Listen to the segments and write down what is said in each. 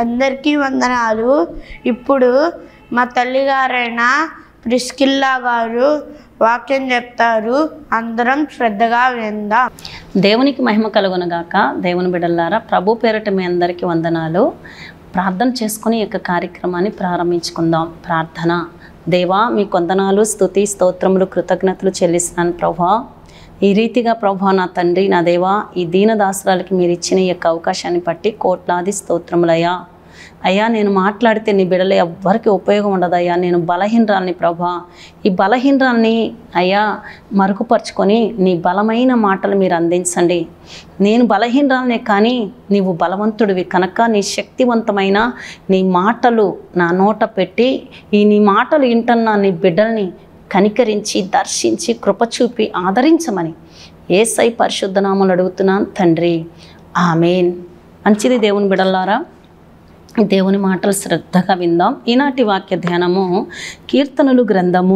అందరికీ వందనాలు ఇప్పుడు మా తల్లిగారైన ప్రిస్కిల్లా గారు వాక్యం చెప్తారు అందరం శ్రద్ధగా విందాం దేవునికి మహిమ కలుగునగాక దేవుని బిడ్డలారా ప్రభు పేరట మీ అందరికీ వందనాలు ప్రార్థన చేసుకుని ఈ యొక్క కార్యక్రమాన్ని ప్రారంభించుకుందాం ప్రార్థన దేవా మీ కొందనాలు స్తుతి స్తోత్రములు కృతజ్ఞతలు చెల్లిస్తున్నాను ప్రభా ఈ రీతిగా ప్రభా నా తండ్రి నా దేవా ఈ దీనదాసురాలకి మీరు ఇచ్చిన ఈ యొక్క అవకాశాన్ని బట్టి కోట్లాది స్తోత్రములయ్యా అయ్యా నేను మాట్లాడితే నీ బిడలు ఎవ్వరికి ఉపయోగం ఉండదయ్యా నేను బలహీనరాల్ని ప్రభా ఈ బలహీనరాల్ని అయ్యా మరుగుపరుచుకొని నీ బలమైన మాటలు మీరు అందించండి నేను బలహీనరాలనే కానీ నీవు బలవంతుడివి కనుక నీ శక్తివంతమైన నీ మాటలు నా నోట పెట్టి ఈ నీ మాటలు వింటున్న నీ బిడ్డల్ని కనికరించి దర్శించి కృప చూపి ఆదరించమని ఏసై పరిశుద్ధనామలు అడుగుతున్నాను తండ్రి ఆమెన్ మంచిది దేవుని బిడల్లారా దేవుని మాటలు శ్రద్ధగా విందాం ఈనాటి వాక్య ధ్యానము కీర్తనలు గ్రంథము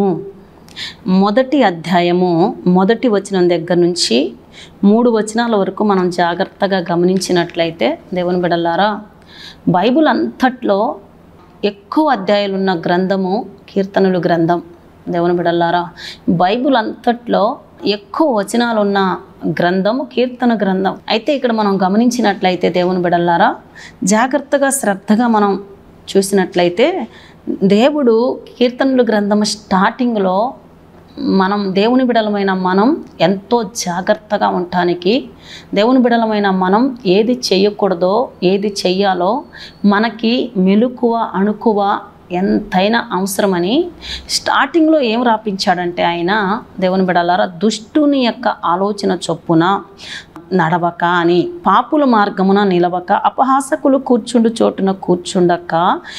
మొదటి అధ్యాయము మొదటి వచనం దగ్గర నుంచి మూడు వచనాల వరకు మనం జాగ్రత్తగా గమనించినట్లయితే దేవుని బిడల్లారా బైబుల్ అంతట్లో ఎక్కువ అధ్యాయాలు ఉన్న గ్రంథము కీర్తనలు గ్రంథం దేవుని బిడల్లారా బైబుల్ అంతట్లో ఎక్కువ వచనాలు ఉన్న గ్రంథం కీర్తన గ్రంథం అయితే ఇక్కడ మనం గమనించినట్లయితే దేవుని బిడల్లారా జాగ్రత్తగా శ్రద్ధగా మనం చూసినట్లయితే దేవుడు కీర్తనలు గ్రంథం స్టార్టింగ్లో మనం దేవుని బిడలమైన మనం ఎంతో జాగ్రత్తగా ఉండటానికి దేవుని బిడలమైన మనం ఏది చేయకూడదో ఏది చెయ్యాలో మనకి మెలకువ అణుకువ ఎంతైనా అవసరమని స్టార్టింగ్లో ఏం రాపించాడంటే ఆయన దేవుని బిడలారా దుష్టుని యొక్క ఆలోచన చొప్పున నడవక అని పాపుల మార్గమున నిలవక అపహాసకులు కూర్చుండు చోటున కూర్చుండక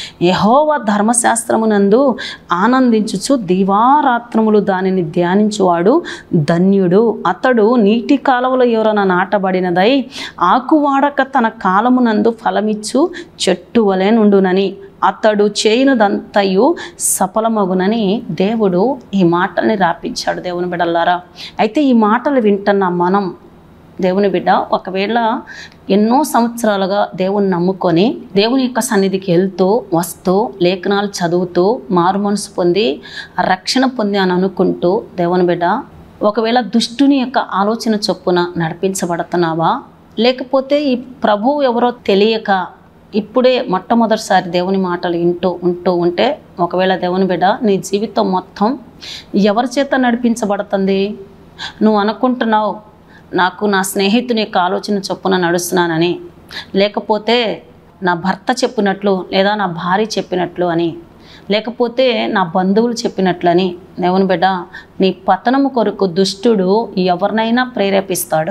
యహోవ ధర్మశాస్త్రమునందు ఆనందించుచు దివారాత్రములు దానిని ధ్యానించువాడు ధన్యుడు అతడు నీటి కాలువల ఎవరన నాటబడినదై ఆకువాడక తన కాలమునందు ఫలమిచ్చు చెట్టు వలె నుండునని అతడు చేయనదంతయు సఫలమగునని దేవుడు ఈ మాటల్ని రాపించాడు దేవుని బిడ్డలారా అయితే ఈ మాటలు వింటున్న మనం దేవుని బిడ్డ ఒకవేళ ఎన్నో సంవత్సరాలుగా దేవుని నమ్ముకొని దేవుని యొక్క సన్నిధికి వెళ్తూ వస్తూ లేఖనాలు చదువుతూ మారు మనసు పొంది రక్షణ పొంది అని అనుకుంటూ దేవుని బిడ్డ ఒకవేళ దుష్టుని యొక్క ఆలోచన చొప్పున నడిపించబడుతున్నావా లేకపోతే ఈ ప్రభువు ఎవరో తెలియక ఇప్పుడే మొట్టమొదటిసారి దేవుని మాటలు వింటూ ఉంటూ ఉంటే ఒకవేళ దేవుని బిడ్డ నీ జీవితం మొత్తం ఎవరి చేత నడిపించబడుతుంది నువ్వు అనుకుంటున్నావు నాకు నా స్నేహితుని యొక్క ఆలోచన చొప్పున నడుస్తున్నానని లేకపోతే నా భర్త చెప్పినట్లు లేదా నా భార్య చెప్పినట్లు అని లేకపోతే నా బంధువులు చెప్పినట్లని దేవుని బిడ్డ నీ పతనము కొరకు దుష్టుడు ఎవరినైనా ప్రేరేపిస్తాడు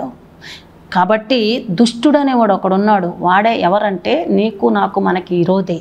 కాబట్టి దుష్టుడు అనేవాడు ఒకడున్నాడు వాడే ఎవరంటే నీకు నాకు మనకి ఈరోదే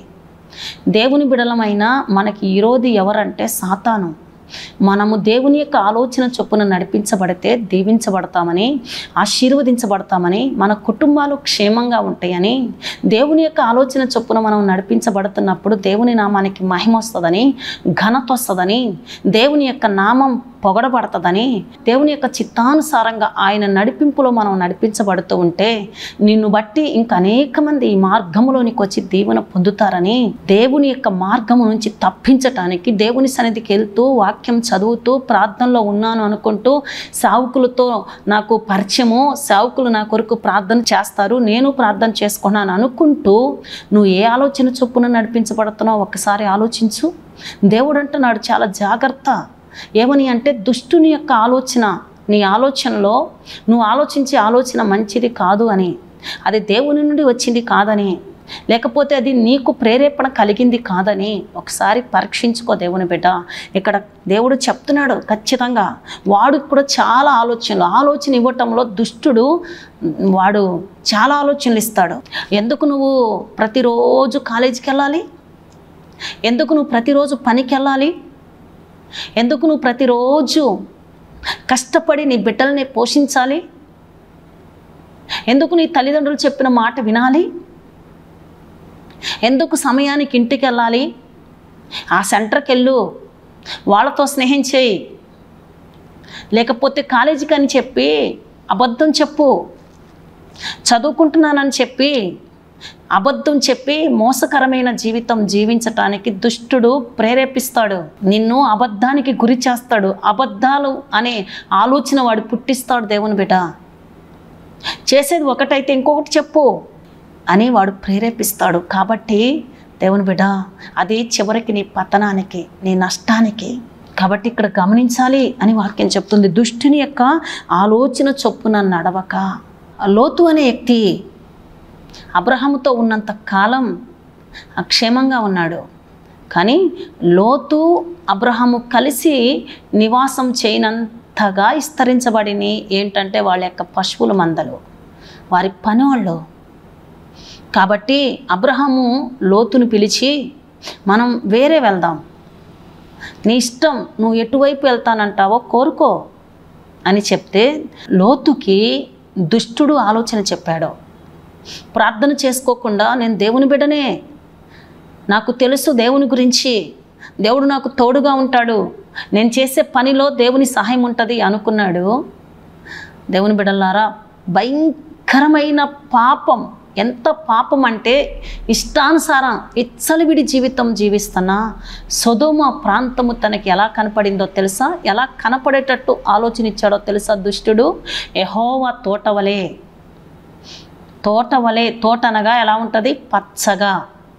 దేవుని బిడలమైన మనకి ఈరోది ఎవరంటే సాతాను మనము దేవుని యొక్క ఆలోచన చొప్పున నడిపించబడితే దీవించబడతామని ఆశీర్వదించబడతామని మన కుటుంబాలు క్షేమంగా ఉంటాయని దేవుని యొక్క ఆలోచన చొప్పున మనం నడిపించబడుతున్నప్పుడు దేవుని నామానికి మహిమ వస్తుందని ఘనత వస్తుందని దేవుని యొక్క నామం పొగడబడుతుందని దేవుని యొక్క చిత్తానుసారంగా ఆయన నడిపింపులో మనం నడిపించబడుతూ ఉంటే నిన్ను బట్టి ఇంకా అనేక మంది ఈ మార్గములోనికి వచ్చి దీవెన పొందుతారని దేవుని యొక్క మార్గము నుంచి తప్పించటానికి దేవుని సన్నిధికి వెళ్తూ వాక్యం చదువుతూ ప్రార్థనలో ఉన్నాను అనుకుంటూ సావుకులతో నాకు పరిచయము సావుకులు నా కొరకు ప్రార్థన చేస్తారు నేను ప్రార్థన చేసుకున్నాను అనుకుంటూ నువ్వు ఏ ఆలోచన చొప్పున నడిపించబడుతున్నావు ఒక్కసారి ఆలోచించు దేవుడు అంటున్నాడు చాలా జాగ్రత్త ఏమని అంటే దుష్టుని యొక్క ఆలోచన నీ ఆలోచనలో నువ్వు ఆలోచించే ఆలోచన మంచిది కాదు అని అది దేవుని నుండి వచ్చింది కాదని లేకపోతే అది నీకు ప్రేరేపణ కలిగింది కాదని ఒకసారి పరీక్షించుకో దేవుని బిడ్డ ఇక్కడ దేవుడు చెప్తున్నాడు ఖచ్చితంగా వాడు కూడా చాలా ఆలోచనలు ఆలోచన ఇవ్వటంలో దుష్టుడు వాడు చాలా ఆలోచనలు ఇస్తాడు ఎందుకు నువ్వు ప్రతిరోజు కాలేజీకి వెళ్ళాలి ఎందుకు నువ్వు ప్రతిరోజు పనికి వెళ్ళాలి ఎందుకు నువ్వు ప్రతిరోజు కష్టపడి నీ బిడ్డల్ని పోషించాలి ఎందుకు నీ తల్లిదండ్రులు చెప్పిన మాట వినాలి ఎందుకు సమయానికి ఇంటికి వెళ్ళాలి ఆ సెంటర్కి వెళ్ళు వాళ్ళతో స్నేహం చేయి లేకపోతే కాలేజీకి అని చెప్పి అబద్ధం చెప్పు చదువుకుంటున్నానని చెప్పి అబద్ధం చెప్పి మోసకరమైన జీవితం జీవించటానికి దుష్టుడు ప్రేరేపిస్తాడు నిన్ను అబద్ధానికి గురి చేస్తాడు అబద్ధాలు అనే ఆలోచన వాడు పుట్టిస్తాడు దేవుని బిడ్డ చేసేది ఒకటైతే ఇంకొకటి చెప్పు అని వాడు ప్రేరేపిస్తాడు కాబట్టి దేవుని బిడ్డ అది చివరికి నీ పతనానికి నీ నష్టానికి కాబట్టి ఇక్కడ గమనించాలి అని వాక్యం చెప్తుంది దుష్టుని యొక్క ఆలోచన చొప్పున నడవక లోతు అనే వ్యక్తి అబ్రహాముతో ఉన్నంత కాలం క్షేమంగా ఉన్నాడు కానీ లోతు అబ్రహాము కలిసి నివాసం చేయనంతగా విస్తరించబడిని ఏంటంటే వాళ్ళ యొక్క పశువుల మందలు వారి పనివాళ్ళు కాబట్టి అబ్రహాము లోతును పిలిచి మనం వేరే వెళ్దాం నీ ఇష్టం నువ్వు ఎటువైపు వెళ్తానంటావో కోరుకో అని చెప్తే లోతుకి దుష్టుడు ఆలోచన చెప్పాడు ప్రార్థన చేసుకోకుండా నేను దేవుని బిడ్డనే నాకు తెలుసు దేవుని గురించి దేవుడు నాకు తోడుగా ఉంటాడు నేను చేసే పనిలో దేవుని సహాయం ఉంటుంది అనుకున్నాడు దేవుని బిడ్డలారా భయంకరమైన పాపం ఎంత పాపం అంటే ఇష్టానుసారం ఇచ్చలివిడి జీవితం జీవిస్తున్నా సొదోమ ప్రాంతము తనకి ఎలా కనపడిందో తెలుసా ఎలా కనపడేటట్టు ఆలోచన ఇచ్చాడో తెలుసా దుష్టుడు ఎహోవా తోటవలే తోట వలె తోట అనగా ఎలా ఉంటుంది పచ్చగా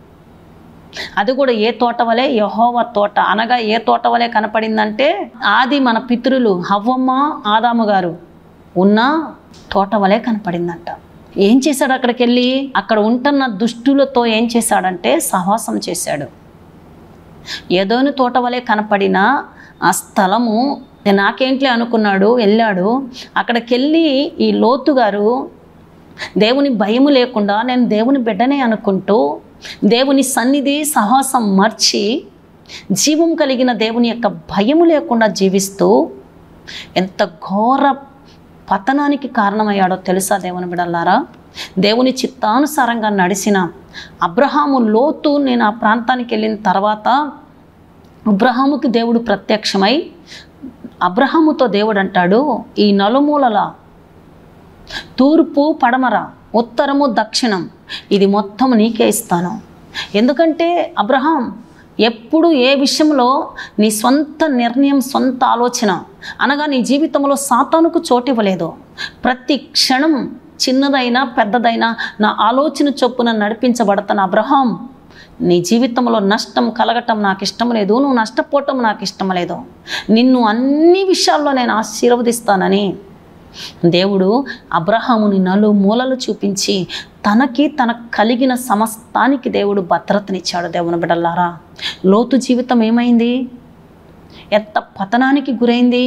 అది కూడా ఏ తోట వలె యహోవ తోట అనగా ఏ తోట వలె కనపడిందంటే ఆది మన పితరులు హవ్వమ్మ ఆదాము గారు ఉన్న తోట వలె కనపడిందంట ఏం చేశాడు అక్కడికి వెళ్ళి అక్కడ ఉంటున్న దుష్టులతో ఏం చేశాడంటే సహవాసం చేశాడు ఏదోని తోట వలె కనపడిన ఆ స్థలము నాకేంట్లే అనుకున్నాడు వెళ్ళాడు అక్కడికి వెళ్ళి ఈ లోతు గారు దేవుని భయము లేకుండా నేను దేవుని బిడ్డనే అనుకుంటూ దేవుని సన్నిధి సాహసం మర్చి జీవం కలిగిన దేవుని యొక్క భయము లేకుండా జీవిస్తూ ఎంత ఘోర పతనానికి కారణమయ్యాడో తెలుసా దేవుని బిడల్లారా దేవుని చిత్తానుసారంగా నడిచిన అబ్రహాము లోతు నేను ఆ ప్రాంతానికి వెళ్ళిన తర్వాత అబ్రహాముకి దేవుడు ప్రత్యక్షమై అబ్రహాముతో దేవుడు అంటాడు ఈ నలుమూలల తూర్పు పడమర ఉత్తరము దక్షిణం ఇది మొత్తం నీకే ఇస్తాను ఎందుకంటే అబ్రహాం ఎప్పుడు ఏ విషయంలో నీ సొంత నిర్ణయం సొంత ఆలోచన అనగా నీ జీవితంలో సాతానుకు చోటు ఇవ్వలేదు ప్రతి క్షణం చిన్నదైనా పెద్దదైనా నా ఆలోచన చొప్పున నడిపించబడతాను అబ్రహాం నీ జీవితంలో నష్టం కలగటం నాకు ఇష్టం లేదు నువ్వు నష్టపోవటం నాకు ఇష్టం లేదు నిన్ను అన్ని విషయాల్లో నేను ఆశీర్వదిస్తానని దేవుడు అబ్రహాముని నలు మూలలు చూపించి తనకి తనకు కలిగిన సమస్తానికి దేవుడు భద్రతనిచ్చాడు దేవుని బిడ్డలారా లోతు జీవితం ఏమైంది ఎంత పతనానికి గురైంది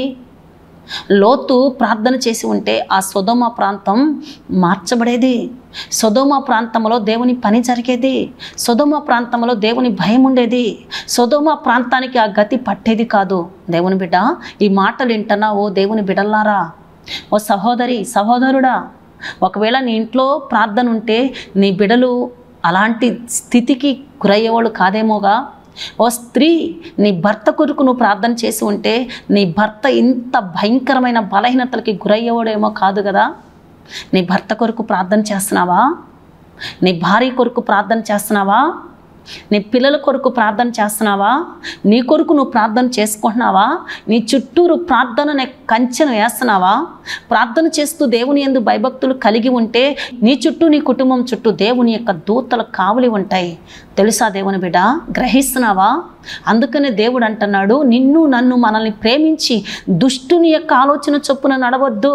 లోతు ప్రార్థన చేసి ఉంటే ఆ సొదోమ ప్రాంతం మార్చబడేది సొదోమ ప్రాంతంలో దేవుని పని జరిగేది సొదోమ ప్రాంతంలో దేవుని భయం ఉండేది సొదోమ ప్రాంతానికి ఆ గతి పట్టేది కాదు దేవుని బిడ్డ ఈ మాటలు వింటనా ఓ దేవుని బిడ్డలారా ఓ సహోదరి సహోదరుడా ఒకవేళ నీ ఇంట్లో ప్రార్థన ఉంటే నీ బిడలు అలాంటి స్థితికి గురయ్యేవాళ్ళు కాదేమోగా ఓ స్త్రీ నీ భర్త కొరకు నువ్వు ప్రార్థన చేసి ఉంటే నీ భర్త ఇంత భయంకరమైన బలహీనతలకి గురయ్యేవాడేమో కాదు కదా నీ భర్త కొరకు ప్రార్థన చేస్తున్నావా నీ భార్య కొరకు ప్రార్థన చేస్తున్నావా నీ పిల్లల కొరకు ప్రార్థన చేస్తున్నావా నీ కొరకు నువ్వు ప్రార్థన చేసుకుంటున్నావా నీ చుట్టూరు ప్రార్థన కంచెను వేస్తున్నావా ప్రార్థన చేస్తూ దేవుని ఎందు భయభక్తులు కలిగి ఉంటే నీ చుట్టూ నీ కుటుంబం చుట్టూ దేవుని యొక్క దూతలు కావలి ఉంటాయి తెలుసా దేవుని బిడ్డ గ్రహిస్తున్నావా అందుకనే దేవుడు అంటున్నాడు నిన్ను నన్ను మనల్ని ప్రేమించి దుష్టుని యొక్క ఆలోచన చొప్పున నడవద్దు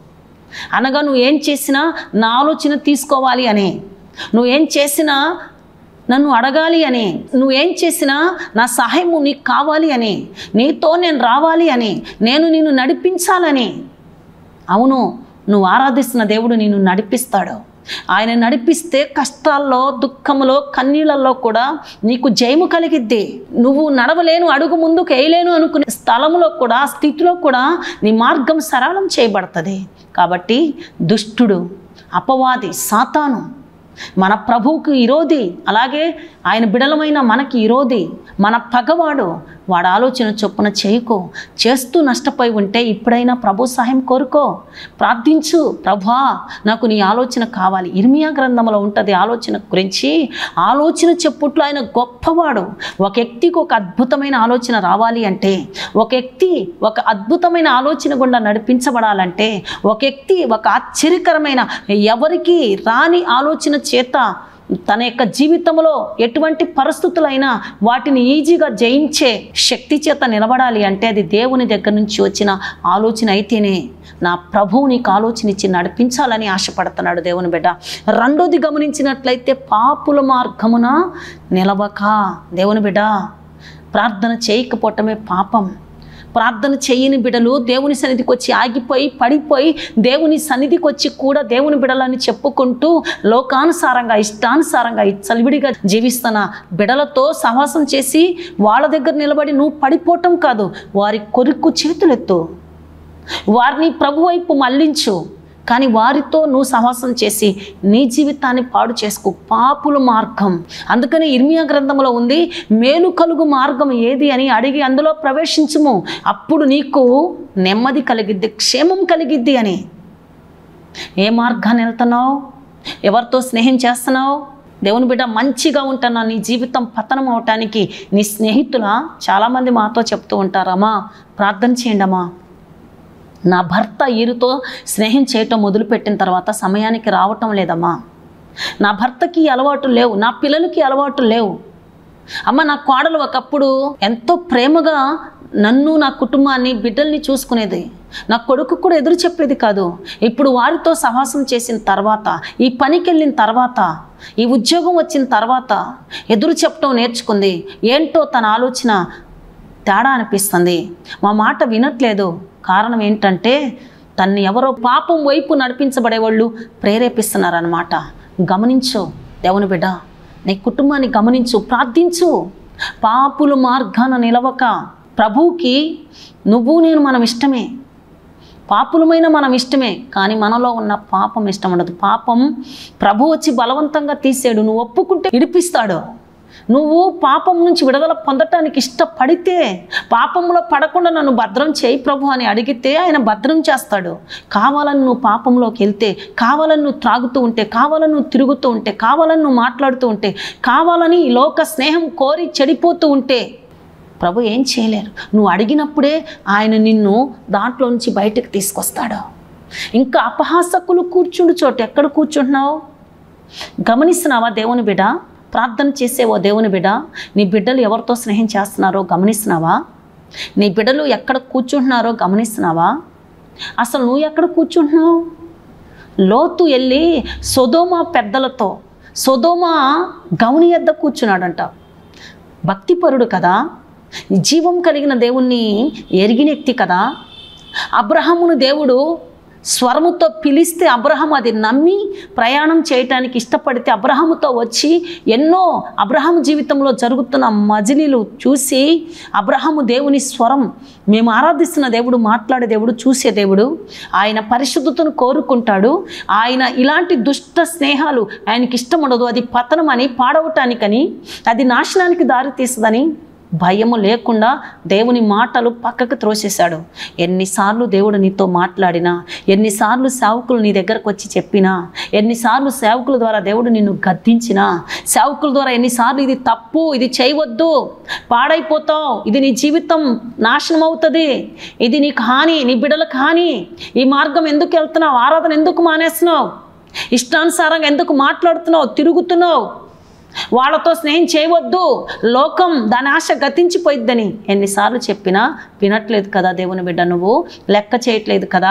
అనగా నువ్వు ఏం చేసినా నా ఆలోచన తీసుకోవాలి అని నువ్వేం చేసినా నన్ను అడగాలి అని నువ్వేం చేసినా నా సహాయము నీకు కావాలి అని నీతో నేను రావాలి అని నేను నిన్ను నడిపించాలని అవును నువ్వు ఆరాధిస్తున్న దేవుడు నిన్ను నడిపిస్తాడు ఆయన నడిపిస్తే కష్టాల్లో దుఃఖములో కన్నీళ్ళల్లో కూడా నీకు జయము కలిగిద్ది నువ్వు నడవలేను అడుగు ముందుకు వేయలేను అనుకునే స్థలంలో కూడా స్థితిలో కూడా నీ మార్గం సరళం చేయబడుతుంది కాబట్టి దుష్టుడు అపవాది సాతాను మన ప్రభువుకి ఇరోది అలాగే ఆయన బిడలమైన మనకి ఇరోది మన పగవాడు వాడు ఆలోచన చొప్పున చేయకో చేస్తూ నష్టపోయి ఉంటే ఇప్పుడైనా ప్రభు సహాయం కోరుకో ప్రార్థించు ప్రభా నాకు నీ ఆలోచన కావాలి ఇర్మియా గ్రంథంలో ఉంటుంది ఆలోచన గురించి ఆలోచన చెప్పుట్లో ఆయన గొప్పవాడు ఒక వ్యక్తికి ఒక అద్భుతమైన ఆలోచన రావాలి అంటే ఒక వ్యక్తి ఒక అద్భుతమైన ఆలోచన గుండా నడిపించబడాలంటే ఒక వ్యక్తి ఒక ఆశ్చర్యకరమైన ఎవరికి రాని ఆలోచన చేత తన యొక్క జీవితంలో ఎటువంటి పరిస్థితులైనా వాటిని ఈజీగా జయించే శక్తి చేత నిలబడాలి అంటే అది దేవుని దగ్గర నుంచి వచ్చిన ఆలోచన అయితేనే నా ప్రభువు నీకు ఆలోచన ఇచ్చి నడిపించాలని ఆశపడుతున్నాడు దేవుని బిడ్డ రెండోది గమనించినట్లయితే పాపుల మార్గమున నిలవక దేవుని బిడ్డ ప్రార్థన చేయకపోవటమే పాపం ప్రార్థన చేయని బిడలు దేవుని సన్నిధికి వచ్చి ఆగిపోయి పడిపోయి దేవుని సన్నిధికి వచ్చి కూడా దేవుని బిడలని చెప్పుకుంటూ లోకానుసారంగా ఇష్టానుసారంగా చలివిడిగా జీవిస్తున్న బిడలతో సహవాసం చేసి వాళ్ళ దగ్గర నిలబడి నువ్వు పడిపోవటం కాదు వారి కొరుక్కు చేతులెత్తు వారిని ప్రభు వైపు మళ్ళించు కానీ వారితో నువ్వు సహవాసం చేసి నీ జీవితాన్ని పాడు చేసుకో పాపుల మార్గం అందుకని ఇర్మియా గ్రంథంలో ఉంది మేలు కలుగు మార్గం ఏది అని అడిగి అందులో ప్రవేశించుము అప్పుడు నీకు నెమ్మది కలిగిద్ది క్షేమం కలిగిద్ది అని ఏ మార్గాన్ని వెళ్తున్నావు ఎవరితో స్నేహం చేస్తున్నావు దేవుని బిడ్డ మంచిగా ఉంటున్నా నీ జీవితం పతనం అవటానికి నీ స్నేహితుల చాలామంది మాతో చెప్తూ ఉంటారమ్మా ప్రార్థన చేయండమ్మా నా భర్త ఈరుతో స్నేహం చేయటం మొదలుపెట్టిన తర్వాత సమయానికి రావటం లేదమ్మా నా భర్తకి ఈ అలవాటు లేవు నా పిల్లలకి ఈ అలవాటు లేవు అమ్మ నా కోడలు ఒకప్పుడు ఎంతో ప్రేమగా నన్ను నా కుటుంబాన్ని బిడ్డల్ని చూసుకునేది నా కొడుకు కూడా ఎదురు చెప్పేది కాదు ఇప్పుడు వారితో సహవాసం చేసిన తర్వాత ఈ పనికి వెళ్ళిన తర్వాత ఈ ఉద్యోగం వచ్చిన తర్వాత ఎదురు చెప్పడం నేర్చుకుంది ఏంటో తన ఆలోచన తేడా అనిపిస్తుంది మా మాట వినట్లేదు కారణం ఏంటంటే తన్ని ఎవరో పాపం వైపు నడిపించబడే వాళ్ళు ప్రేరేపిస్తున్నారన్నమాట గమనించు దేవుని బిడ్డ నీ కుటుంబాన్ని గమనించు ప్రార్థించు పాపుల మార్గాన నిలవక ప్రభువుకి నువ్వు నేను మనం ఇష్టమే పాపులమైన మనం ఇష్టమే కానీ మనలో ఉన్న పాపం ఇష్టం ఉండదు పాపం ప్రభు వచ్చి బలవంతంగా తీసాడు నువ్వు ఒప్పుకుంటే ఇడిపిస్తాడు నువ్వు పాపం నుంచి విడుదల పొందటానికి ఇష్టపడితే పాపంలో పడకుండా నన్ను భద్రం చేయి ప్రభు అని అడిగితే ఆయన భద్రం చేస్తాడు కావాలని నువ్వు పాపంలోకి వెళ్తే కావాలని నువ్వు త్రాగుతూ ఉంటే కావాలని నువ్వు తిరుగుతూ ఉంటే కావాలని నువ్వు మాట్లాడుతూ ఉంటే కావాలని ఈ లోక స్నేహం కోరి చెడిపోతూ ఉంటే ప్రభు ఏం చేయలేరు నువ్వు అడిగినప్పుడే ఆయన నిన్ను దాంట్లో నుంచి బయటకు తీసుకొస్తాడు ఇంకా అపహాసకులు కూర్చుండు చోటు ఎక్కడ కూర్చుంటున్నావు గమనిస్తున్నావా దేవుని బిడ్డ ప్రార్థన చేసే ఓ దేవుని బిడ్డ నీ బిడ్డలు ఎవరితో స్నేహం చేస్తున్నారో గమనిస్తున్నావా నీ బిడ్డలు ఎక్కడ కూర్చుంటున్నారో గమనిస్తున్నావా అసలు నువ్వు ఎక్కడ కూర్చుంటున్నావు లోతు వెళ్ళి సొదోమ పెద్దలతో సొదోమ గౌని ఎద్ద కూర్చున్నాడంట భక్తిపరుడు కదా జీవం కలిగిన దేవుణ్ణి ఎరిగిన వ్యక్తి కదా అబ్రహమును దేవుడు స్వరముతో పిలిస్తే అబ్రహం అది నమ్మి ప్రయాణం చేయటానికి ఇష్టపడితే అబ్రహముతో వచ్చి ఎన్నో అబ్రహం జీవితంలో జరుగుతున్న మజిలీలు చూసి అబ్రహము దేవుని స్వరం మేము ఆరాధిస్తున్న దేవుడు మాట్లాడే దేవుడు చూసే దేవుడు ఆయన పరిశుద్ధతను కోరుకుంటాడు ఆయన ఇలాంటి దుష్ట స్నేహాలు ఆయనకి ఇష్టం ఉండదు అది పతనమని పాడవటానికని అది నాశనానికి దారి తీస్తుందని భయము లేకుండా దేవుని మాటలు పక్కకు త్రోసేశాడు ఎన్నిసార్లు దేవుడు నీతో మాట్లాడినా ఎన్నిసార్లు సేవకులు నీ దగ్గరకు వచ్చి చెప్పినా ఎన్నిసార్లు సేవకుల ద్వారా దేవుడు నిన్ను గద్దించినా సేవకుల ద్వారా ఎన్నిసార్లు ఇది తప్పు ఇది చేయవద్దు పాడైపోతావు ఇది నీ జీవితం నాశనం అవుతుంది ఇది నీకు హాని నీ బిడ్డలకు హాని ఈ మార్గం ఎందుకు వెళ్తున్నావు ఆరాధన ఎందుకు మానేస్తున్నావు ఇష్టానుసారంగా ఎందుకు మాట్లాడుతున్నావు తిరుగుతున్నావు వాళ్ళతో స్నేహం చేయవద్దు లోకం దాని ఆశ గతించిపోయిద్దని ఎన్నిసార్లు చెప్పినా వినట్లేదు కదా దేవుని బిడ్డ నువ్వు లెక్క చేయట్లేదు కదా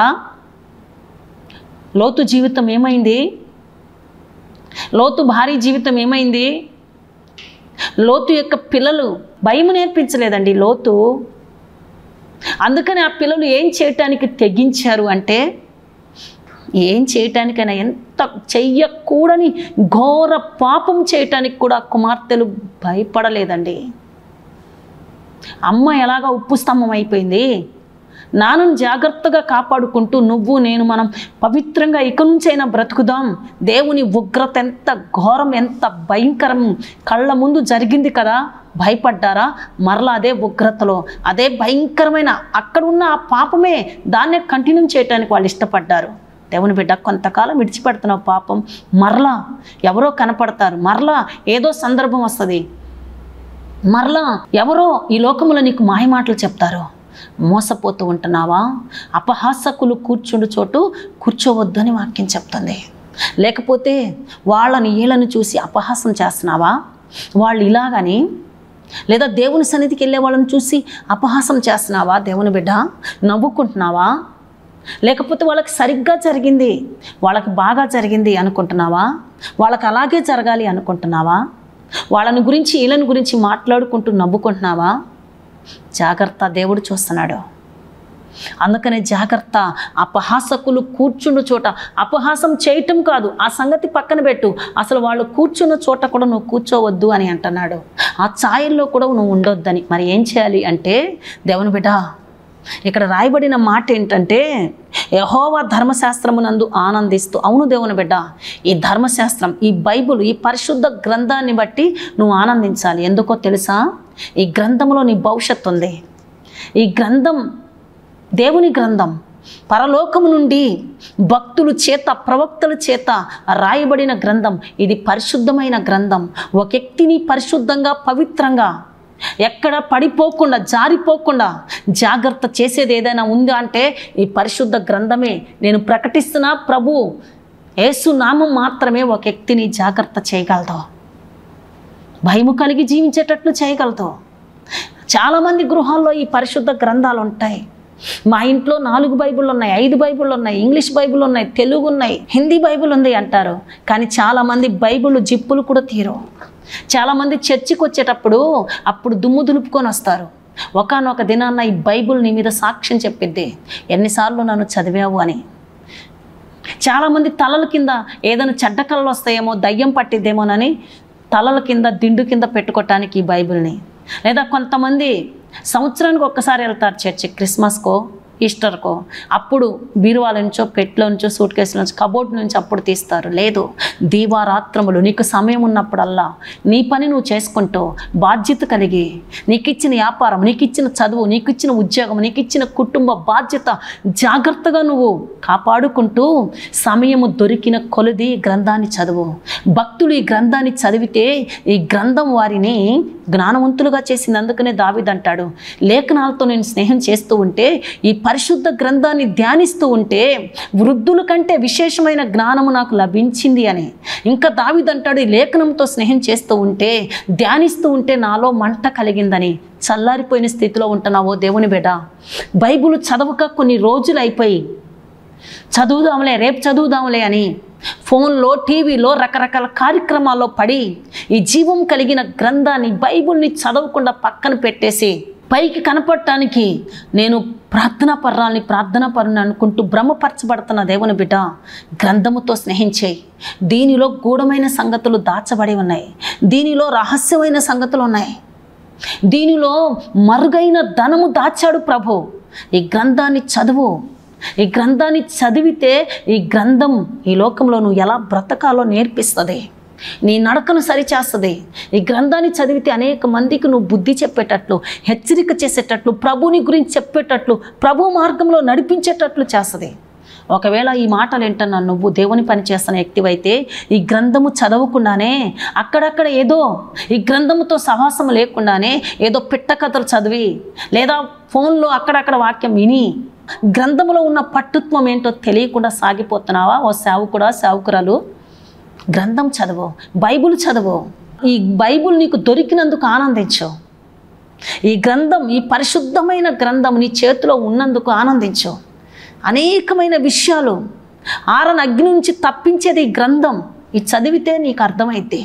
లోతు జీవితం ఏమైంది లోతు భారీ జీవితం ఏమైంది లోతు యొక్క పిల్లలు భయం నేర్పించలేదండి లోతు అందుకని ఆ పిల్లలు ఏం చేయటానికి తెగించారు అంటే ఏం చేయటానికైనా ఎంత చెయ్యకూడని ఘోర పాపం చేయటానికి కూడా కుమార్తెలు భయపడలేదండి అమ్మ ఎలాగా ఉప్పు స్తంభం అయిపోయింది నాన్నను జాగ్రత్తగా కాపాడుకుంటూ నువ్వు నేను మనం పవిత్రంగా ఇక నుంచైనా బ్రతుకుదాం దేవుని ఉగ్రత ఎంత ఘోరం ఎంత భయంకరం కళ్ళ ముందు జరిగింది కదా భయపడ్డారా మరలా అదే ఉగ్రతలో అదే భయంకరమైన అక్కడ ఉన్న ఆ పాపమే దాన్నే కంటిన్యూ చేయడానికి వాళ్ళు ఇష్టపడ్డారు దేవుని బిడ్డ కొంతకాలం విడిచిపెడుతున్నావు పాపం మరలా ఎవరో కనపడతారు మరలా ఏదో సందర్భం వస్తుంది మరలా ఎవరో ఈ లోకంలో నీకు మాయమాటలు చెప్తారు మోసపోతూ ఉంటున్నావా అపహాసకులు కూర్చుండు చోటు కూర్చోవద్దు అని వాక్యం చెప్తుంది లేకపోతే వాళ్ళని వీళ్ళని చూసి అపహాసం చేస్తున్నావా వాళ్ళు ఇలాగని లేదా దేవుని సన్నిధికి వెళ్ళే వాళ్ళని చూసి అపహాసం చేస్తున్నావా దేవుని బిడ్డ నవ్వుకుంటున్నావా లేకపోతే వాళ్ళకి సరిగ్గా జరిగింది వాళ్ళకి బాగా జరిగింది అనుకుంటున్నావా వాళ్ళకి అలాగే జరగాలి అనుకుంటున్నావా వాళ్ళని గురించి వీళ్ళని గురించి మాట్లాడుకుంటూ నవ్వుకుంటున్నావా జాగ్రత్త దేవుడు చూస్తున్నాడు అందుకనే జాగ్రత్త అపహాసకులు కూర్చున్న చోట అపహాసం చేయటం కాదు ఆ సంగతి పక్కన పెట్టు అసలు వాళ్ళు కూర్చున్న చోట కూడా నువ్వు కూర్చోవద్దు అని అంటున్నాడు ఆ ఛాయల్లో కూడా నువ్వు ఉండొద్దని మరి ఏం చేయాలి అంటే దేవుని బిడ్డ ఇక్కడ రాయబడిన మాట ఏంటంటే యహోవా ధర్మశాస్త్రమునందు ఆనందిస్తూ అవును దేవుని బిడ్డ ఈ ధర్మశాస్త్రం ఈ బైబుల్ ఈ పరిశుద్ధ గ్రంథాన్ని బట్టి నువ్వు ఆనందించాలి ఎందుకో తెలుసా ఈ గ్రంథంలో నీ భవిష్యత్తు ఉంది ఈ గ్రంథం దేవుని గ్రంథం పరలోకము నుండి భక్తుల చేత ప్రవక్తల చేత రాయబడిన గ్రంథం ఇది పరిశుద్ధమైన గ్రంథం ఒక వ్యక్తిని పరిశుద్ధంగా పవిత్రంగా ఎక్కడ పడిపోకుండా జారిపోకుండా జాగ్రత్త చేసేది ఏదైనా ఉందా అంటే ఈ పరిశుద్ధ గ్రంథమే నేను ప్రకటిస్తున్న ప్రభు యేసు నామం మాత్రమే ఒక వ్యక్తిని జాగ్రత్త చేయగలదు భయము కలిగి జీవించేటట్లు చేయగలదు చాలామంది గృహాల్లో ఈ పరిశుద్ధ గ్రంథాలు ఉంటాయి మా ఇంట్లో నాలుగు బైబిళ్ళు ఉన్నాయి ఐదు బైబిళ్ళు ఉన్నాయి ఇంగ్లీష్ బైబిల్ ఉన్నాయి తెలుగు ఉన్నాయి హిందీ బైబిల్ ఉంది అంటారు కానీ చాలామంది బైబిల్ జిప్పులు కూడా తీరు చాలామంది చర్చికి వచ్చేటప్పుడు అప్పుడు దుమ్ము దులుపుకొని వస్తారు ఒకనొక దినాన్న ఈ బైబిల్ నీ మీద సాక్ష్యం చెప్పిద్ది ఎన్నిసార్లు నన్ను చదివావు అని చాలామంది తలల కింద ఏదైనా చెడ్డ కళలు వస్తాయేమో దయ్యం పట్టిద్దేమోనని తలల కింద దిండు కింద పెట్టుకోవటానికి ఈ బైబిల్ని లేదా కొంతమంది సంవత్సరానికి ఒక్కసారి వెళ్తారు చర్చి క్రిస్మస్కో ఈస్టర్కో అప్పుడు బీరువాల నుంచో పెట్లో నుంచో సూట్ కేసుల నుంచి కబోర్డ్ నుంచి అప్పుడు తీస్తారు లేదు దీవారాత్రములు నీకు సమయం ఉన్నప్పుడల్లా నీ పని నువ్వు చేసుకుంటూ బాధ్యత కలిగి నీకు ఇచ్చిన వ్యాపారం నీకు ఇచ్చిన చదువు నీకు ఇచ్చిన ఉద్యోగం నీకు ఇచ్చిన కుటుంబ బాధ్యత జాగ్రత్తగా నువ్వు కాపాడుకుంటూ సమయము దొరికిన కొలది ఈ గ్రంథాన్ని చదువు భక్తులు ఈ గ్రంథాన్ని చదివితే ఈ గ్రంథం వారిని జ్ఞానవంతులుగా చేసినందుకనే దావిదంటాడు లేఖనాలతో నేను స్నేహం చేస్తూ ఉంటే ఈ పరిశుద్ధ గ్రంథాన్ని ధ్యానిస్తూ ఉంటే వృద్ధుల కంటే విశేషమైన జ్ఞానము నాకు లభించింది అని ఇంకా దావిదంటాడు ఈ లేఖనంతో స్నేహం చేస్తూ ఉంటే ధ్యానిస్తూ ఉంటే నాలో మంట కలిగిందని చల్లారిపోయిన స్థితిలో ఉంటున్నావో దేవుని బిడ్డ బైబిల్ చదవక కొన్ని రోజులు అయిపోయి చదువుదాంలే రేపు చదువుదాంలే అని ఫోన్లో టీవీలో రకరకాల కార్యక్రమాల్లో పడి ఈ జీవం కలిగిన గ్రంథాన్ని బైబిల్ని చదవకుండా పక్కన పెట్టేసి పైకి కనపడటానికి నేను ప్రార్థనా పర్రాల్ని ప్రార్థనా పరుని అనుకుంటూ భ్రమపరచబడుతున్న దేవుని బిడ్డ గ్రంథముతో స్నేహించేయి దీనిలో గూఢమైన సంగతులు దాచబడి ఉన్నాయి దీనిలో రహస్యమైన సంగతులు ఉన్నాయి దీనిలో మరుగైన ధనము దాచాడు ప్రభు ఈ గ్రంథాన్ని చదువు ఈ గ్రంథాన్ని చదివితే ఈ గ్రంథం ఈ లోకంలో నువ్వు ఎలా బ్రతకాలో నేర్పిస్తుంది నీ నడకను సరిచేస్తుంది ఈ గ్రంథాన్ని చదివితే అనేక మందికి నువ్వు బుద్ధి చెప్పేటట్లు హెచ్చరిక చేసేటట్లు ప్రభుని గురించి చెప్పేటట్లు ప్రభు మార్గంలో నడిపించేటట్లు చేస్తుంది ఒకవేళ ఈ మాటలు ఏంటన్నా నువ్వు దేవుని పని చేస్తున్న వ్యక్తివైతే ఈ గ్రంథము చదవకుండానే అక్కడక్కడ ఏదో ఈ గ్రంథముతో సహవాసం లేకుండానే ఏదో పిట్ట కథలు చదివి లేదా ఫోన్లో అక్కడక్కడ వాక్యం విని గ్రంథములో ఉన్న పట్టుత్వం ఏంటో తెలియకుండా సాగిపోతున్నావా ఓ సేవకుడా సేవకురాలు గ్రంథం చదువు బైబుల్ చదువు ఈ బైబుల్ నీకు దొరికినందుకు ఆనందించు ఈ గ్రంథం ఈ పరిశుద్ధమైన గ్రంథం నీ చేతిలో ఉన్నందుకు ఆనందించు అనేకమైన విషయాలు ఆరన అగ్ని నుంచి తప్పించేది ఈ గ్రంథం ఇది చదివితే నీకు అర్థమైద్ది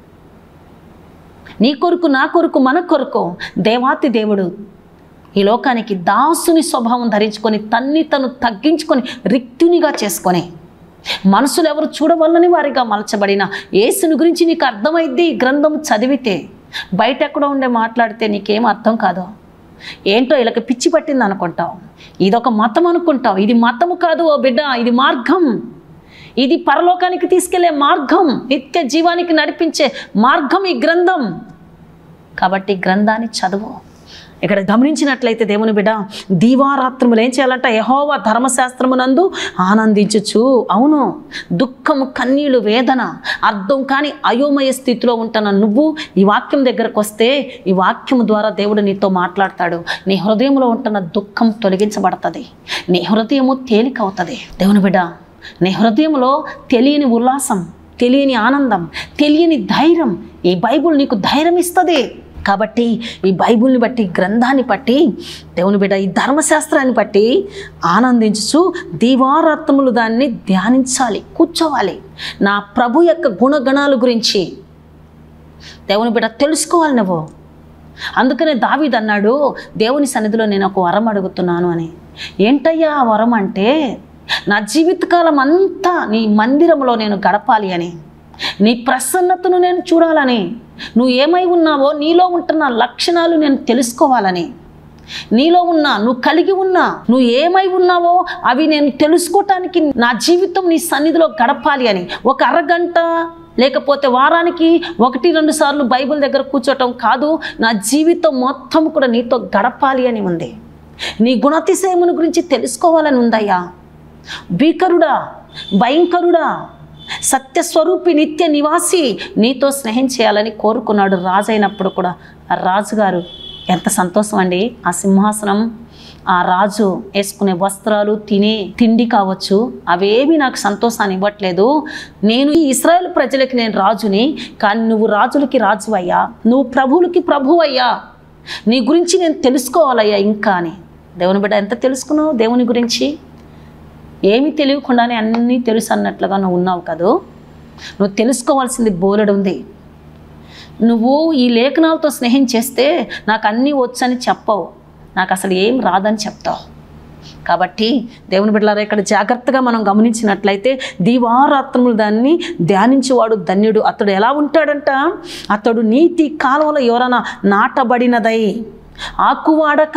నీ కొరకు నా కొరకు మన కొరకు దేవాతి దేవుడు ఈ లోకానికి దాసుని స్వభావం ధరించుకొని తన్ని తను తగ్గించుకొని రిక్తునిగా చేసుకొని మనసులు ఎవరు చూడవల్లని వారిగా మలచబడిన యేసుని గురించి నీకు అర్థమైద్ది ఈ గ్రంథం చదివితే బయట ఎక్కడో ఉండే మాట్లాడితే నీకేం అర్థం కాదు ఏంటో వీళ్ళకి పిచ్చి పట్టింది అనుకుంటావు ఇదొక మతం అనుకుంటావు ఇది మతము కాదు ఓ బిడ్డ ఇది మార్గం ఇది పరలోకానికి తీసుకెళ్లే మార్గం నిత్య జీవానికి నడిపించే మార్గం ఈ గ్రంథం కాబట్టి ఈ గ్రంథాన్ని చదువు ఇక్కడ గమనించినట్లయితే దేవుని బిడ్డ దీవారాత్రములు ఏం చేయాలంట యహోవ ధర్మశాస్త్రమునందు ఆనందించుచు అవును దుఃఖం కన్నీళ్ళు వేదన అర్థం కాని అయోమయ స్థితిలో ఉంటున్న నువ్వు ఈ వాక్యం దగ్గరకు వస్తే ఈ వాక్యం ద్వారా దేవుడు నీతో మాట్లాడతాడు నీ హృదయంలో ఉంటున్న దుఃఖం తొలగించబడుతుంది నీ హృదయము తేలిక అవుతుంది దేవుని బిడ్డ నీ హృదయంలో తెలియని ఉల్లాసం తెలియని ఆనందం తెలియని ధైర్యం ఈ బైబుల్ నీకు ధైర్యం ఇస్తుంది కాబట్టి ఈ బైబుల్ని బట్టి గ్రంథాన్ని బట్టి దేవుని బిడ్డ ఈ ధర్మశాస్త్రాన్ని బట్టి ఆనందించు దీవారాత్రములు దాన్ని ధ్యానించాలి కూర్చోవాలి నా ప్రభు యొక్క గుణగణాల గురించి దేవుని బిడ్డ తెలుసుకోవాలి నువ్వు అందుకనే దావీద్ అన్నాడు దేవుని సన్నిధిలో నేను ఒక వరం అడుగుతున్నాను అని ఏంటయ్యా ఆ వరం అంటే నా జీవితకాలం అంతా నీ మందిరంలో నేను గడపాలి అని నీ ప్రసన్నతను నేను చూడాలని నువ్వు ఏమై ఉన్నావో నీలో ఉంటున్న లక్షణాలు నేను తెలుసుకోవాలని నీలో ఉన్నా నువ్వు కలిగి ఉన్నా నువ్వు ఏమై ఉన్నావో అవి నేను తెలుసుకోవటానికి నా జీవితం నీ సన్నిధిలో గడపాలి అని ఒక అరగంట లేకపోతే వారానికి ఒకటి రెండు సార్లు బైబిల్ దగ్గర కూర్చోటం కాదు నా జీవితం మొత్తం కూడా నీతో గడపాలి అని ఉంది నీ గుణాతిశయముని గురించి తెలుసుకోవాలని ఉందయ్యా భీకరుడా భయంకరుడా సత్యస్వరూపి నిత్య నివాసి నీతో స్నేహం చేయాలని కోరుకున్నాడు రాజు అయినప్పుడు కూడా ఆ రాజుగారు ఎంత సంతోషం అండి ఆ సింహాసనం ఆ రాజు వేసుకునే వస్త్రాలు తినే తిండి కావచ్చు అవేమీ నాకు సంతోషాన్ని ఇవ్వట్లేదు నేను ఈ ఇస్రాయేల్ ప్రజలకి నేను రాజుని కానీ నువ్వు రాజులకి రాజు అయ్యా నువ్వు ప్రభువులకి ప్రభు అయ్యా నీ గురించి నేను తెలుసుకోవాలయ్యా ఇంకా అని దేవుని బిడ్డ ఎంత తెలుసుకున్నావు దేవుని గురించి ఏమీ తెలియకుండానే అన్నీ తెలుసు అన్నట్లుగా నువ్వు ఉన్నావు కదూ నువ్వు తెలుసుకోవాల్సింది బోలెడు ఉంది నువ్వు ఈ లేఖనాలతో స్నేహం చేస్తే నాకు అన్నీ వచ్చని చెప్పవు నాకు అసలు ఏం రాదని చెప్తావు కాబట్టి దేవుని బిడ్డలారా ఇక్కడ జాగ్రత్తగా మనం గమనించినట్లయితే దీవారాత్రములు దాన్ని ధ్యానించేవాడు ధన్యుడు అతడు ఎలా ఉంటాడంట అతడు నీతి కాలువలో ఎవరైనా నాటబడినదై ఆకువాడక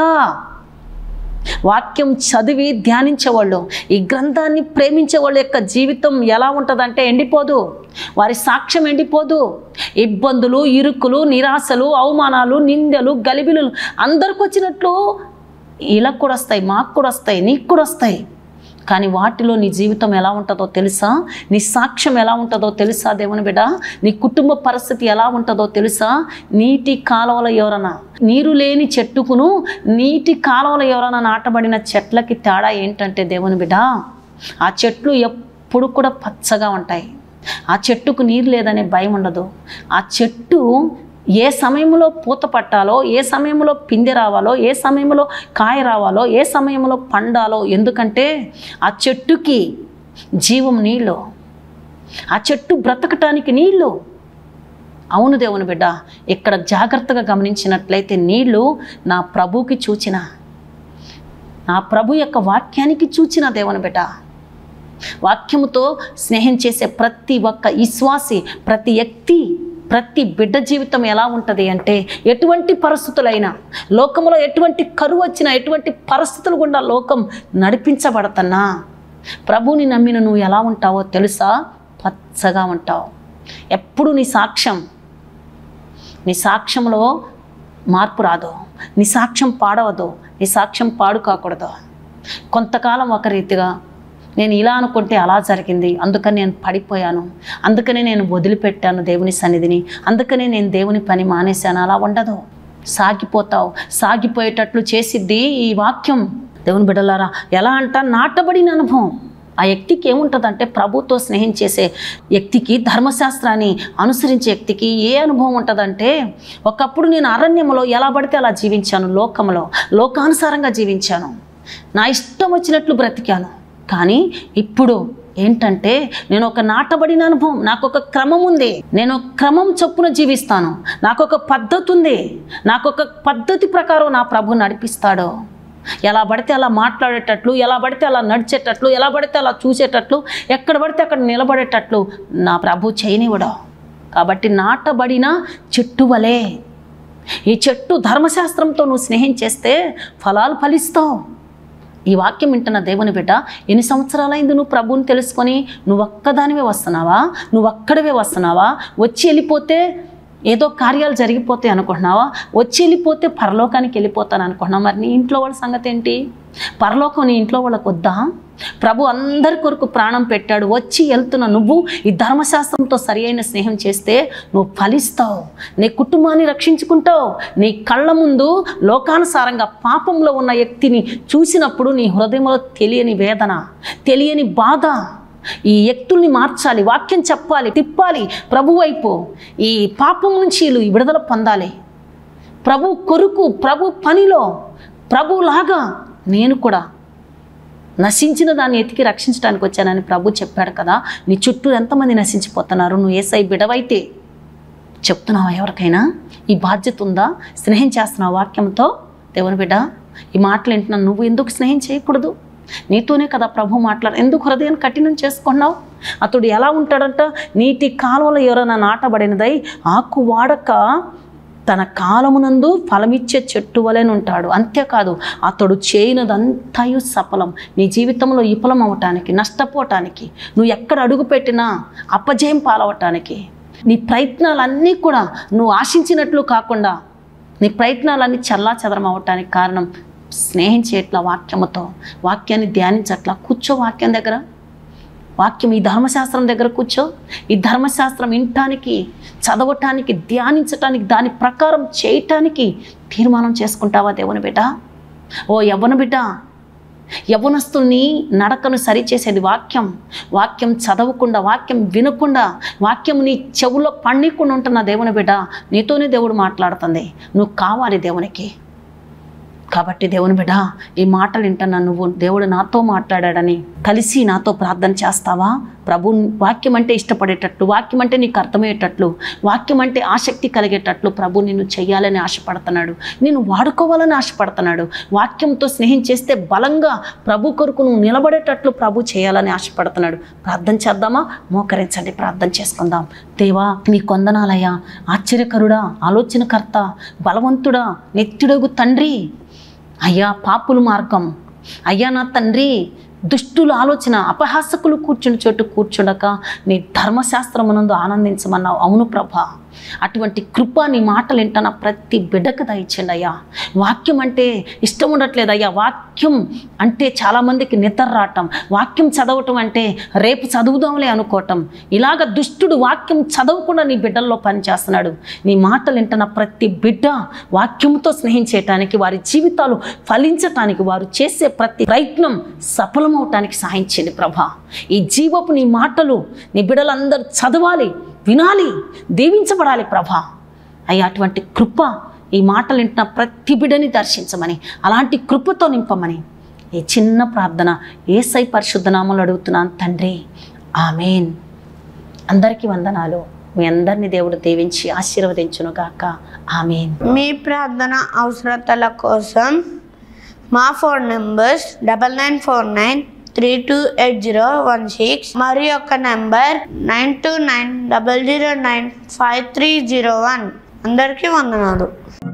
వాక్యం చదివి ధ్యానించేవాళ్ళు ఈ గ్రంథాన్ని ప్రేమించే వాళ్ళ యొక్క జీవితం ఎలా ఉంటుందంటే ఎండిపోదు వారి సాక్ష్యం ఎండిపోదు ఇబ్బందులు ఇరుకులు నిరాశలు అవమానాలు నిందలు గలిబిలు అందరికి వచ్చినట్లు వీళ్ళకు కూడా వస్తాయి మాకు కూడా వస్తాయి నీకు కూడా వస్తాయి కానీ వాటిలో నీ జీవితం ఎలా ఉంటుందో తెలుసా నీ సాక్ష్యం ఎలా ఉంటుందో తెలుసా దేవుని బిడ్డ నీ కుటుంబ పరిస్థితి ఎలా ఉంటుందో తెలుసా నీటి కాలువల ఎవరన్నా నీరు లేని చెట్టుకును నీటి కాలువల ఎవరైనా నాటబడిన చెట్లకి తేడా ఏంటంటే దేవుని బిడ్డ ఆ చెట్లు ఎప్పుడు కూడా పచ్చగా ఉంటాయి ఆ చెట్టుకు నీరు లేదనే భయం ఉండదు ఆ చెట్టు ఏ సమయంలో పూత పట్టాలో ఏ సమయంలో పిందె రావాలో ఏ సమయంలో కాయ రావాలో ఏ సమయంలో పండాలో ఎందుకంటే ఆ చెట్టుకి జీవం నీళ్ళు ఆ చెట్టు బ్రతకటానికి నీళ్ళు అవును దేవుని బిడ్డ ఇక్కడ జాగ్రత్తగా గమనించినట్లయితే నీళ్ళు నా ప్రభుకి చూచిన నా ప్రభు యొక్క వాక్యానికి చూచిన దేవుని బిడ్డ వాక్యముతో స్నేహం చేసే ప్రతి ఒక్క విశ్వాసి ప్రతి వ్యక్తి ప్రతి బిడ్డ జీవితం ఎలా ఉంటుంది అంటే ఎటువంటి పరిస్థితులైనా లోకంలో ఎటువంటి కరువు వచ్చినా ఎటువంటి పరిస్థితులు గుండా లోకం నడిపించబడతన్నా ప్రభుని నమ్మిన నువ్వు ఎలా ఉంటావో తెలుసా పచ్చగా ఉంటావు ఎప్పుడు నీ సాక్ష్యం నీ సాక్ష్యంలో మార్పు రాదు నీ సాక్ష్యం పాడవదు నీ సాక్ష్యం పాడు కాకూడదు కొంతకాలం ఒక రీతిగా నేను ఇలా అనుకుంటే అలా జరిగింది అందుకని నేను పడిపోయాను అందుకనే నేను వదిలిపెట్టాను దేవుని సన్నిధిని అందుకనే నేను దేవుని పని మానేశాను అలా ఉండదు సాగిపోతావు సాగిపోయేటట్లు చేసిద్ది ఈ వాక్యం దేవుని బిడ్డలారా ఎలా అంట నాటబడిన అనుభవం ఆ వ్యక్తికి ఏముంటుందంటే ప్రభుతో స్నేహం చేసే వ్యక్తికి ధర్మశాస్త్రాన్ని అనుసరించే వ్యక్తికి ఏ అనుభవం ఉంటుందంటే ఒకప్పుడు నేను అరణ్యంలో ఎలా పడితే అలా జీవించాను లోకంలో లోకానుసారంగా జీవించాను నా ఇష్టం వచ్చినట్లు బ్రతికాను కానీ ఇప్పుడు ఏంటంటే నేను ఒక నాటబడిన అనుభవం నాకు ఒక క్రమం ఉంది నేను క్రమం చొప్పున జీవిస్తాను నాకు ఒక పద్ధతి ఉంది నాకు ఒక పద్ధతి ప్రకారం నా ప్రభు నడిపిస్తాడు ఎలా పడితే అలా మాట్లాడేటట్లు ఎలా పడితే అలా నడిచేటట్లు ఎలా పడితే అలా చూసేటట్లు ఎక్కడ పడితే అక్కడ నిలబడేటట్లు నా ప్రభు చేయనివ్వడు కాబట్టి నాటబడిన చెట్టు వలె ఈ చెట్టు ధర్మశాస్త్రంతో నువ్వు స్నేహం చేస్తే ఫలాలు ఫలిస్తావు ఈ వాక్యం వింటున్న దేవుని బిడ్డ ఎన్ని సంవత్సరాలైంది నువ్వు ప్రభువుని తెలుసుకొని నువ్వు ఒక్కదానివే వస్తున్నావా నువ్వు ఒక్కడివే వస్తున్నావా వచ్చి వెళ్ళిపోతే ఏదో కార్యాలు జరిగిపోతాయి అనుకుంటున్నావా వచ్చి వెళ్ళిపోతే పరలోకానికి వెళ్ళిపోతాను అనుకుంటున్నావా మరి నీ ఇంట్లో వాళ్ళ సంగతి ఏంటి పరలోకం నీ ఇంట్లో వాళ్ళకు వద్దా ప్రభు అందరి కొరకు ప్రాణం పెట్టాడు వచ్చి వెళ్తున్న నువ్వు ఈ ధర్మశాస్త్రంతో సరి అయిన స్నేహం చేస్తే నువ్వు ఫలిస్తావు నీ కుటుంబాన్ని రక్షించుకుంటావు నీ కళ్ళ ముందు లోకానుసారంగా పాపంలో ఉన్న వ్యక్తిని చూసినప్పుడు నీ హృదయంలో తెలియని వేదన తెలియని బాధ ఈ వ్యక్తుల్ని మార్చాలి వాక్యం చెప్పాలి తిప్పాలి ప్రభు వైపు ఈ పాపం నుంచి వీళ్ళు విడుదల పొందాలి ప్రభు కొరకు ప్రభు పనిలో ప్రభులాగా నేను కూడా నశించిన దాన్ని ఎతికి రక్షించడానికి వచ్చానని ప్రభు చెప్పాడు కదా నీ చుట్టూ ఎంతమంది నశించిపోతున్నారు నువ్వు ఏసై బిడవైతే చెప్తున్నావా ఎవరికైనా ఈ బాధ్యత ఉందా స్నేహం చేస్తున్నావు వాక్యంతో దేవుని బిడ్డ ఈ మాటలు వింటున్నా నువ్వు ఎందుకు స్నేహం చేయకూడదు నీతోనే కదా ప్రభు మాట్లాడు ఎందుకు హృదయాన్ని కఠినం చేసుకున్నావు అతడు ఎలా ఉంటాడంట నీటి కాలువలో ఎవరైనా నాటబడినదై ఆకు వాడక తన కాలమునందు ఫలమిచ్చే చెట్టు వలెను ఉంటాడు అంతేకాదు అతడు చేయనదంతయు సఫలం నీ జీవితంలో విఫలం అవటానికి నష్టపోవటానికి నువ్వు ఎక్కడ అడుగు పెట్టినా అపజయం పాలవటానికి నీ ప్రయత్నాలన్నీ కూడా నువ్వు ఆశించినట్లు కాకుండా నీ ప్రయత్నాలన్నీ చల్లా చెదరం అవటానికి కారణం స్నేహం చేయట్ల వాక్యముతో వాక్యాన్ని ధ్యానించట్లా కూర్చో వాక్యం దగ్గర వాక్యం ఈ ధర్మశాస్త్రం దగ్గర కూర్చో ఈ ధర్మశాస్త్రం వినటానికి చదవటానికి ధ్యానించటానికి దాని ప్రకారం చేయటానికి తీర్మానం చేసుకుంటావా దేవుని బిడ్డ ఓ యవ్వన బిడ్డ యవ్వనస్తుల్ని నడకను సరిచేసేది వాక్యం వాక్యం చదవకుండా వాక్యం వినకుండా వాక్యం నీ చెవుల్లో పండికుండా ఉంటున్న దేవుని బిడ్డ నీతోనే దేవుడు మాట్లాడుతుంది నువ్వు కావాలి దేవునికి కాబట్టి దేవుని బిడ్డ ఈ మాటలు వింటున్నా నువ్వు దేవుడు నాతో మాట్లాడాడని కలిసి నాతో ప్రార్థన చేస్తావా ప్రభు వాక్యం అంటే ఇష్టపడేటట్లు వాక్యం అంటే నీకు అర్థమయ్యేటట్లు వాక్యం అంటే ఆసక్తి కలిగేటట్లు ప్రభు నిన్ను చెయ్యాలని ఆశపడుతున్నాడు నేను వాడుకోవాలని ఆశపడుతున్నాడు వాక్యంతో స్నేహం చేస్తే బలంగా ప్రభు కొరకు నువ్వు నిలబడేటట్లు ప్రభు చేయాలని ఆశపడుతున్నాడు ప్రార్థన చేద్దామా మోకరించండి ప్రార్థన చేసుకుందాం దేవా నీ కొందనాలయ్యా ఆశ్చర్యకరుడా ఆలోచనకర్త బలవంతుడా నెత్తిడగు తండ్రి అయ్యా పాపుల మార్గం అయ్యా నా తండ్రి దుష్టుల ఆలోచన అపహాసకులు కూర్చుని చోటు కూర్చుండక నీ ధర్మశాస్త్రమునందు ఆనందించమన్నావు అవును ప్రభా అటువంటి కృప నీ మాటలు వింటున్న ప్రతి బిడ్డకు దయచండి అయ్యా వాక్యం అంటే ఇష్టం ఉండట్లేదు అయ్యా వాక్యం అంటే చాలామందికి నిద్ర రావటం వాక్యం చదవటం అంటే రేపు చదువుదాంలే అనుకోవటం ఇలాగ దుష్టుడు వాక్యం చదవకుండా నీ బిడ్డల్లో పనిచేస్తున్నాడు నీ మాటలు వింటున్న ప్రతి బిడ్డ వాక్యంతో స్నేహం చేయటానికి వారి జీవితాలు ఫలించటానికి వారు చేసే ప్రతి ప్రయత్నం సఫలమవటానికి సహాయం చేయండి ప్రభా ఈ జీవపు నీ మాటలు నీ బిడ్డలందరూ చదవాలి వినాలి దీవించబడాలి ప్రభా అయ్యా అటువంటి కృప ఈ మాటలు వింటున్న ప్రతి బిడ్డని దర్శించమని అలాంటి కృపతో నింపమని ఈ చిన్న ప్రార్థన ఏసై పరిశుద్ధ నామలు అడుగుతున్నాను తండ్రి ఆమెన్ అందరికీ వందనాలు మీ అందరినీ దేవుడు దీవించి ఆశీర్వదించును గాక ఆమెన్ మీ ప్రార్థన అవసరతల కోసం మా phone numbers double nine four nine three two eight zero one six మరి యొక్క number nine two nine double zero nine five three zero one అందరికీ వందనాలు